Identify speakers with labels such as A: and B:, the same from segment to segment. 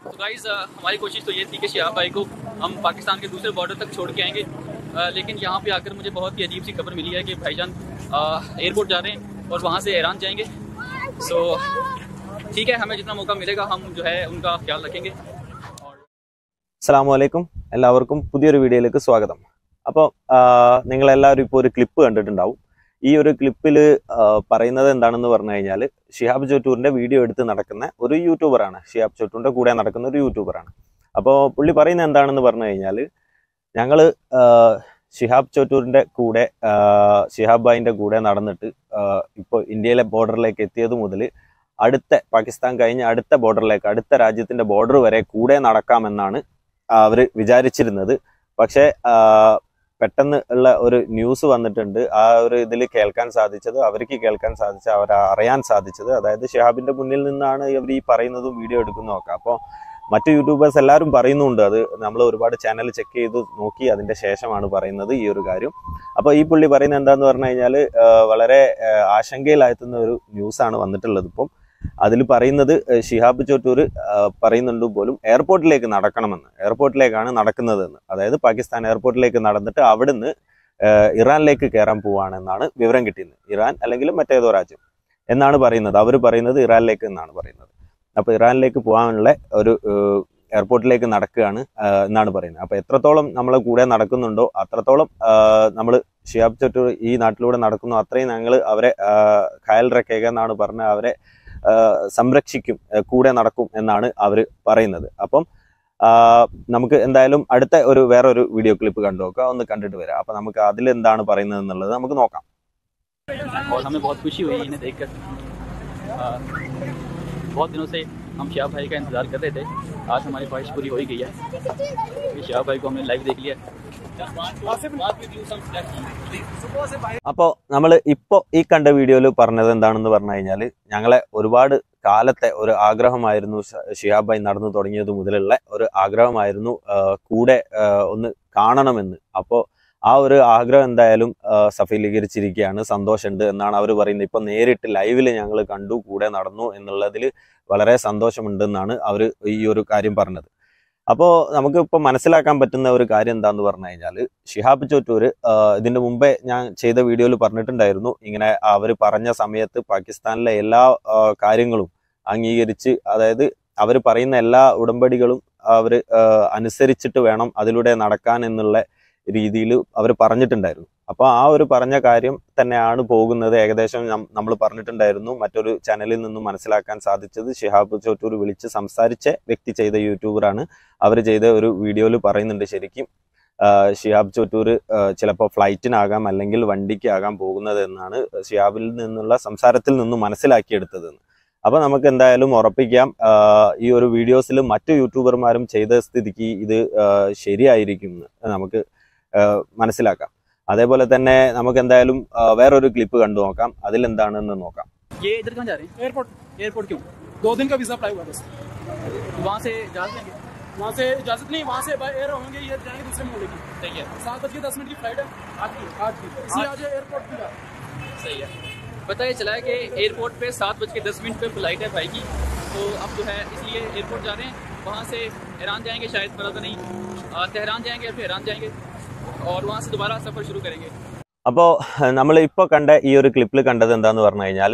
A: तो गाइज हमारी कोशिश तो ये थी कि शिहाब भाई को हम पाकिस्तान के दूसरे बॉर्डर तक छोड़ के आएंगे अ, लेकिन यहाँ पे आकर मुझे बहुत ही अजीब सी खबर मिली है कि भाईजान अ, एयरपोर्ट जा रहे हैं और वहाँ से ईरान जाएंगे सो ठीक है हमें जितना मौका मिलेगा हम जो है उनका ख्याल रखेंगे और
B: അസ്സാം വലൈക്കും എല്ലാവർക്കും പുതിയൊരു വീഡിയോയിലേക്ക് സ്വാഗതം അപ്പോൾ നിങ്ങളെല്ലാവരും ഇപ്പോൾ ഒരു ക്ലിപ്പ് കണ്ടിട്ടുണ്ടാവും ഈ ഒരു ക്ലിപ്പിൽ പറയുന്നത് എന്താണെന്ന് പറഞ്ഞു കഴിഞ്ഞാൽ ഷിഹാബ് ചോറ്റൂറിന്റെ വീഡിയോ എടുത്ത് നടക്കുന്ന ഒരു യൂട്യൂബറാണ് ഷിഹാബ് ചോറ്റൂറിന്റെ കൂടെ നടക്കുന്ന ഒരു യൂട്യൂബറാണ് അപ്പോൾ പുള്ളി പറയുന്നത് എന്താണെന്ന് പറഞ്ഞു കഴിഞ്ഞാൽ ഞങ്ങൾ ഷിഹാബ് ചോറ്റൂറിന്റെ കൂടെ ആ, ഷിഹാബ് ഭായിന്റെ കൂടെ നടന്നിട്ട് ഇപ്പോൾ ഇന്ത്യയിലെ ബോർഡറിലേക്ക് എത്തിയത് മുതൽ അടുത്ത പാകിസ്ഥാൻ കഴിഞ്ഞ് അടുത്ത ബോർഡറിലേക്ക് അടുത്ത രാജ്യത്തിന്റെ ബോർഡർ വരെ കൂടെ നടക്കാമെന്നാണ് അവർ വിചാരിച്ചിരുന്നത് പക്ഷേ ആ, പെട്ടെന്ന് ഉള്ള ഒരു ന്യൂസ് വന്നിട്ടുണ്ട് ആ ഒരു ഇതിൽ കേൾക്കാൻ സാധിച്ചത് അവർക്ക് കേൾക്കാൻ സാധിച്ച അവർ അറിയാൻ സാധിച്ചത് അതായത് ഷിഹാബിന്റെ മുന്നിൽ നിന്നാണ് ഇവർ ഈ പറയുന്നതും വീഡിയോ എടുക്കുന്നതൊക്കെ അപ്പോൾ മറ്റു യൂട്യൂബേഴ്സ് എല്ലാവരും പറയുന്നുണ്ട് അത് നമ്മൾ ഒരുപാട് ചാനൽ ചെക്ക് ചെയ്ത് നോക്കി അതിന്റെ ശേഷമാണ് പറയുന്നത് ഈ ഒരു കാര്യം അപ്പോൾ ഈ പുള്ളി പറയുന്നത് എന്താന്ന് പറഞ്ഞു കഴിഞ്ഞാൽ വളരെ ആ, ആശങ്കയിലായെത്തുന്ന ഒരു ന്യൂസാണ് വന്നിട്ടുള്ളത് ഇപ്പം അതിൽ പറയുന്നത് ഏഹ് ഷിഹാബ് ചോറ്റൂർ ആഹ് പറയുന്നുണ്ട് പോലും എയർപോർട്ടിലേക്ക് നടക്കണമെന്ന് എയർപോർട്ടിലേക്കാണ് നടക്കുന്നതെന്ന് അതായത് പാകിസ്ഥാൻ എയർപോർട്ടിലേക്ക് നടന്നിട്ട് അവിടുന്ന് ഏഹ് ഇറാനിലേക്ക് കയറാൻ പോവാണെന്നാണ് വിവരം കിട്ടിയത് ഇറാൻ അല്ലെങ്കിൽ മറ്റേതോ രാജ്യം എന്നാണ് പറയുന്നത് അവർ പറയുന്നത് ഇറാനിലേക്ക് എന്നാണ് പറയുന്നത് അപ്പൊ ഇറാനിലേക്ക് പോകാനുള്ള ഒരു ഏഹ് എയർപോർട്ടിലേക്ക് നടക്കുകയാണ് ആഹ് എന്നാണ് പറയുന്നത് അപ്പൊ എത്രത്തോളം നമ്മളെ കൂടെ നടക്കുന്നുണ്ടോ അത്രത്തോളം നമ്മൾ ഷിഹാബ് ചോറ്റൂർ ഈ നാട്ടിലൂടെ നടക്കുന്നു അത്രയും ഞങ്ങൾ അവരെ ആഹ് ഖയാൽ റക്കേക എന്നാണ് പറഞ്ഞ അവരെ ആഹ് സംരക്ഷിക്കും ആഹ് കൂടെ നടക്കും എന്നാണ് അവർ പറയുന്നത് അപ്പം ആഹ് നമുക്ക് എന്തായാലും അടുത്ത ഒരു വേറെ ഒരു വീഡിയോ ക്ലിപ്പ് കണ്ടു നോക്കാം ഒന്ന് കണ്ടിട്ട് വരാം അപ്പൊ നമുക്ക് അതിൽ എന്താണ് പറയുന്നത് എന്നുള്ളത് നമുക്ക് നോക്കാം
A: और हमें बहुत खुशी हुई इन्हें देखकर अ, बहुत दिनों से हम शिहाब भाई का इंतज़ार कर रहे थे आज हमारी ख्वाहिश पूरी हो ही गई है कि शिहाब भाई को हमने लाइव देख लिया
B: അപ്പോൾ നമ്മൾ ഇപ്പോൾ ഈ കണ്ട വീഡിയോയിൽ പറഞ്ഞത് എന്താണെന്ന് പറഞ്ഞു കഴിഞ്ഞാൽ ഞങ്ങളെ ഒരുപാട് കാലത്തെ ഒരു ആഗ്രഹമായിരുന്നു ഷ- ഷിഹാബ് ഭായി നടന്നു തുടങ്ങിയത് മുതലുള്ള ഒരു ആഗ്രഹമായിരുന്നു ആ, കൂടെ ആ, ഒന്ന് കാണണമെന്ന് അപ്പോൾ ആ ഒരു ആഗ്രഹം എന്തായാലും ആ, സഫലീകരിച്ചിരിക്കുകയാണ് സന്തോഷമുണ്ട് എന്നാണ് അവർ പറയുന്നത് ഇപ്പൊ നേരിട്ട് ലൈവിൽ ഞങ്ങൾ കണ്ടു കൂടെ നടന്നു എന്നുള്ളതിൽ വളരെ സന്തോഷമുണ്ടെന്നാണ് അവർ ഈ ഒരു കാര്യം പറഞ്ഞത് അപ്പോൾ നമുക്ക് ഇപ്പോൾ മനസ്സിലാക്കാൻ പറ്റുന്ന ഒരു കാര്യം എന്താന്ന് പറഞ്ഞു കഴിഞ്ഞാൽ ഷിഹാബ് ചോറ്റൂര് ഇതിന്റെ മുമ്പേ ഞാൻ ചെയ്ത വീഡിയോയിൽ പറഞ്ഞിട്ടുണ്ടായിരുന്നു ഇങ്ങനെ അവർ പറഞ്ഞ സമയത്ത് പാകിസ്ഥാനിലെ എല്ലാ ആ, കാര്യങ്ങളും അംഗീകരിച്ച് അതായത് അവർ പറയുന്ന എല്ലാ ഉടമ്പടികളും അവർ അനുസരിച്ചിട്ട് വേണം അതിലൂടെ നടക്കാൻ എന്നുള്ള രീതിയിൽ അവർ പറഞ്ഞിട്ടുണ്ടായിരുന്നു അപ്പോൾ ആ ഒരു പറഞ്ഞ കാര്യം തന്നെയാണ് പോകുന്നത് ഏകദേശം നമ്മൾ പറഞ്ഞിട്ടുണ്ടായിരുന്നു മറ്റൊരു ചാനലിൽ നിന്നും മനസ്സിലാക്കാൻ സാധിച്ചത് ഷിഹാബ് ചോറ്റൂർ വിളിച്ച് സംസാരിച്ച വ്യക്തി ചെയ്ത യൂട്യൂബറാണ് അവർ ചെയ്ത ഒരു വീഡിയോയിൽ പറയുന്നുണ്ട് ശരിക്കും ആ, ഷിഹാബ് ചോറ്റൂർ ചിലപ്പോൾ ഫ്ലൈറ്റിനാകാം അല്ലെങ്കിൽ വണ്ടിക്കാകാം പോകുന്നത് എന്നാണ് ഷിഹാബിൽ നിന്നുള്ള സംസാരത്തിൽ നിന്നും മനസ്സിലാക്കിയെടുത്തതെന്ന് അപ്പൊ നമുക്ക് എന്തായാലും ഉറപ്പിക്കാം ആ, ഈ ഒരു വീഡിയോസിൽ മറ്റു യൂട്യൂബർമാരും ചെയ്ത സ്ഥിതിക്ക് ഇത് ആ, ശരിയായിരിക്കും എന്ന് നമുക്ക് ആ, മനസ്സിലാക്കാം അതേപോലെ തന്നെ നമുക്ക് എന്തായാലും ആ, വേറൊരു ക്ലിപ്പ് കണ്ടു നോക്കാം അതിലെന്താണെന്ന് നോക്കാം
A: ये इधर कहाँ जा रहे हैं
C: एयरपोर्ट
A: एयरपोर्ट क्यों
C: दो दिन का वीजा अप्लाई हुआ बस
A: वहाँ से जा देंगे
C: वहाँ से इजाजत नहीं वहाँ से बाय एयर होंगे ये जाएंगे दूसरे मोहल्ले की
A: सही है
C: सात बज के दस मिनट की फ्लाइट है आज की आज की इसलिए आज एयरपोर्ट की बात
A: सही है पता ये चला है कि एयरपोर्ट पे सात बज के दस मिनट पे फ्लाइट है भाई की तो अब जो है इसलिए एयरपोर्ट जा रहे हैं वहाँ से ईरान जाएंगे शायद पता तो नहीं अ, तेहरान जाएंगे या फिर ईरान जाएंगे और वहाँ से दोबारा सफ़र शुरू करेंगे
B: അപ്പോൾ നമ്മൾ ഇപ്പോൾ കണ്ട ഈ ഒരു ക്ലിപ്പിൽ കണ്ടത് എന്താന്ന് പറഞ്ഞു കഴിഞ്ഞാൽ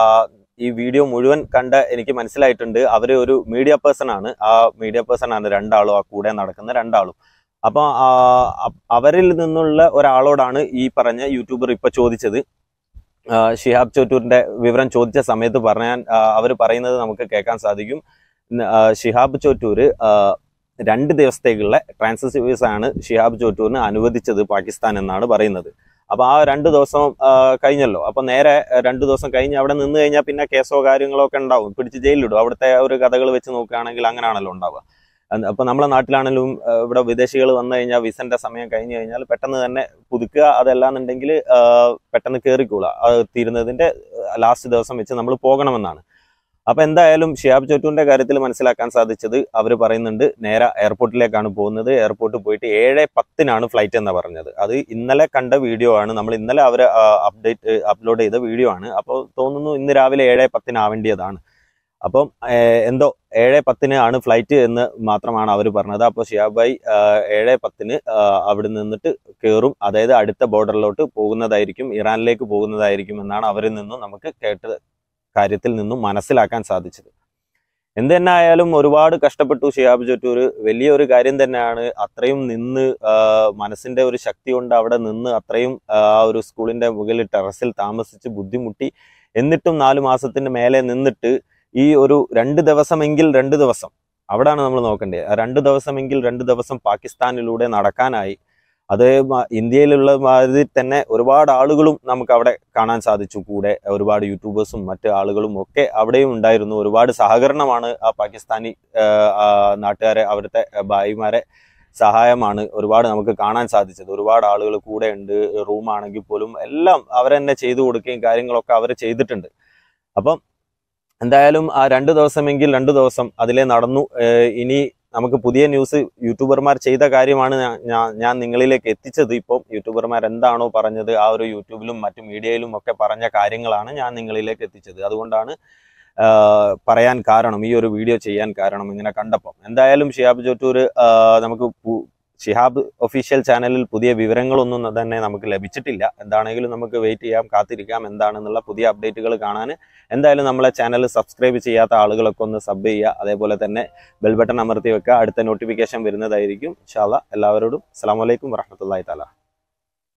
B: ഈ വീഡിയോ മുഴുവൻ കണ്ട എനിക്ക് മനസ്സിലായിട്ടുണ്ട് അവർ ഒരു മീഡിയ പേഴ്സൺ ആണ് ആ മീഡിയ പേഴ്സൺ ആണ് രണ്ടാളും ആ കൂടെ നടക്കുന്ന രണ്ടാളും അപ്പൊ ആ, അ- അവരിൽ നിന്നുള്ള ഒരാളോടാണ് ഈ പറഞ്ഞ യൂട്യൂബർ ഇപ്പൊ ചോദിച്ചത് ആ, ഷിഹാബ് ചോറ്റൂരിന്റെ വിവരം ചോദിച്ച സമയത്ത് പറയാൻ അവർ പറയുന്നത് നമുക്ക് കേൾക്കാൻ സാധിക്കും ന- ആ, ഷിഹാബ് ചോറ്റൂര് ആ, രണ്ട് ദിവസത്തേക്കുള്ള ട്രാൻസിറ്റ് വിസ ആണ് ഷിഹാബ് ചോറ്റൂരിന് അനുവദിച്ചത് പാകിസ്ഥാൻ എന്നാണ് പറയുന്നത് അപ്പൊ ആ രണ്ട് ദിവസം ആ, കഴിഞ്ഞല്ലോ അപ്പൊ നേരെ ആ, രണ്ട് ദിവസം കഴിഞ്ഞ് അവിടെ നിന്ന് കഴിഞ്ഞാൽ പിന്നെ കേസോ കാര്യങ്ങളോ ഒക്കെ ഉണ്ടാവും പിടിച്ച് ജയിലിടും അവിടുത്തെ ഒരു കഥകൾ വെച്ച് നോക്കുകയാണെങ്കിൽ അങ്ങനെയാണല്ലോ ഉണ്ടാവുക അന്ന് അപ്പൊ നമ്മളെ നാട്ടിലാണെങ്കിലും ആ, ഇവിടെ വിദേശികൾ വന്നു കഴിഞ്ഞാൽ വിസന്റെ സമയം കഴിഞ്ഞു കഴിഞ്ഞാൽ പെട്ടെന്ന് തന്നെ പുതുക്കുക അതല്ലാന്നുണ്ടെങ്കിൽ ആ, പെട്ടെന്ന് കയറിക്കൂടുക അത് തീരുന്നതിന്റെ ലാസ്റ്റ് ദിവസം വെച്ച് നമ്മൾ പോകണമെന്നാണ് അപ്പൊ എന്തായാലും ഷിയാബ് ചോറ്റൂന്റെ കാര്യത്തിൽ മനസ്സിലാക്കാൻ സാധിച്ചത് അവർ പറയുന്നുണ്ട് നേരെ എയർപോർട്ടിലേക്കാണ് പോകുന്നത് എയർപോർട്ടിൽ പോയിട്ട് ഏഴ് പത്തിനാണ് ഫ്ലൈറ്റ് എന്ന് പറഞ്ഞത് അത് ഇന്നലെ കണ്ട വീഡിയോ ആണ് നമ്മൾ ഇന്നലെ അവർ അപ്ഡേറ്റ് അപ്ലോഡ് ചെയ്ത വീഡിയോ ആണ് അപ്പോൾ തോന്നുന്നു ഇന്ന് രാവിലെ ഏഴ് പത്തിനാവേണ്ടിയതാണ് അപ്പം ഏഹ്, എന്തോ ഏഴ് പത്തിന് ആണ് ഫ്ലൈറ്റ് എന്ന് മാത്രമാണ് അവർ പറഞ്ഞത് അപ്പോൾ ഷിയാബ് ഭായ് ആഹ്, ഏഴ് പത്തിന് ആഹ്, അവിടെ നിന്നിട്ട് കയറും അതായത് അടുത്ത ബോർഡറിലോട്ട് പോകുന്നതായിരിക്കും ഇറാനിലേക്ക് പോകുന്നതായിരിക്കും എന്നാണ് അവരിൽ നിന്നും നമുക്ക് കേട്ട കാര്യത്തിൽ നിന്നും മനസ്സിലാക്കാൻ സാധിച്ചത് എന്ത് തന്നെ ആയാലും ഒരുപാട് കഷ്ടപ്പെട്ടു ഷിയാബ് ജോറ്റൂർ വലിയൊരു കാര്യം തന്നെയാണ് അത്രയും നിന്ന് ആഹ്, മനസ്സിന്റെ ഒരു ശക്തി കൊണ്ട് അവിടെ നിന്ന് അത്രയും ആഹ്, ആ ഒരു സ്കൂളിന്റെ മുകളിൽ ടെറസിൽ താമസിച്ച് ബുദ്ധിമുട്ടി എന്നിട്ടും നാലു മാസത്തിന്റെ മേലെ നിന്നിട്ട് ഈ ഒരു രണ്ട് ദിവസമെങ്കിൽ രണ്ട് ദിവസം അവിടാണ് നമ്മൾ നോക്കേണ്ടത് ആ രണ്ട് ദിവസമെങ്കിൽ രണ്ട് ദിവസം പാകിസ്ഥാനിലൂടെ നടക്കാനായി അത് മ- ഇന്ത്യയിലുള്ള മാതിരി തന്നെ ഒരുപാട് ആളുകളും നമുക്ക് അവിടെ കാണാൻ സാധിച്ചു കൂടെ ഒരുപാട് യൂട്യൂബേഴ്സും മറ്റ് ആളുകളും ഒക്കെ അവിടെയും ഉണ്ടായിരുന്നു ഒരുപാട് സഹകരണമാണ് ആ പാകിസ്ഥാനി ആഹ്, ആ നാട്ടുകാരെ അവിടുത്തെ ഭായിമാരെ സഹായമാണ് ഒരുപാട് നമുക്ക് കാണാൻ സാധിച്ചത് ഒരുപാട് ആളുകൾ കൂടെ ഉണ്ട് റൂമാണെങ്കിൽ പോലും എല്ലാം അവരെന്നെ ചെയ്തു കൊടുക്കുകയും കാര്യങ്ങളൊക്കെ അവർ ചെയ്തിട്ടുണ്ട് അപ്പം എന്തായാലും ആ രണ്ട് ദിവസമെങ്കിൽ രണ്ട് ദിവസം അതിലെ നടന്നു ഏഹ് ഇനി നമുക്ക് പുതിയ ന്യൂസ് യൂട്യൂബർമാർ ചെയ്ത കാര്യമാണ് ഞാൻ- ഞാൻ ഞാൻ നിങ്ങളിലേക്ക് എത്തിച്ചത് ഇപ്പം യൂട്യൂബർമാർ എന്താണോ പറഞ്ഞത് ആ ഒരു യൂട്യൂബിലും മറ്റു മീഡിയയിലും ഒക്കെ പറഞ്ഞ കാര്യങ്ങളാണ് ഞാൻ നിങ്ങളിലേക്ക് എത്തിച്ചത് അതുകൊണ്ടാണ് ആഹ് പറയാൻ കാരണം ഈ ഒരു വീഡിയോ ചെയ്യാൻ കാരണം ഇങ്ങനെ കണ്ടപ്പം എന്തായാലും ഷിഹാബ് ജോറ്റൂർ ആഹ് നമുക്ക് പു- ഷിഹാബ് ഒഫീഷ്യൽ ചാനലിൽ പുതിയ വിവരങ്ങളൊന്നും തന്നെ നമുക്ക് ലഭിച്ചിട്ടില്ല എന്താണെങ്കിലും നമുക്ക് വെയിറ്റ് ചെയ്യാം കാത്തിരിക്കാം എന്താണെന്നുള്ള പുതിയ അപ്ഡേറ്റുകൾ കാണാൻ എന്തായാലും നമ്മളെ ചാനൽ സബ്സ്ക്രൈബ് ചെയ്യാത്ത ആളുകളൊക്കെ ഒന്ന് സബ് ചെയ്യുക അതേപോലെ തന്നെ ബെൽ ബട്ടൺ അമർത്തി വെക്കുക അടുത്ത നോട്ടിഫിക്കേഷൻ വരുന്നതായിരിക്കും ഇൻഷാല്ല എല്ലാവരോടും അസ്സാം വലൈക്കും വറഹമത്തല്ലാ താല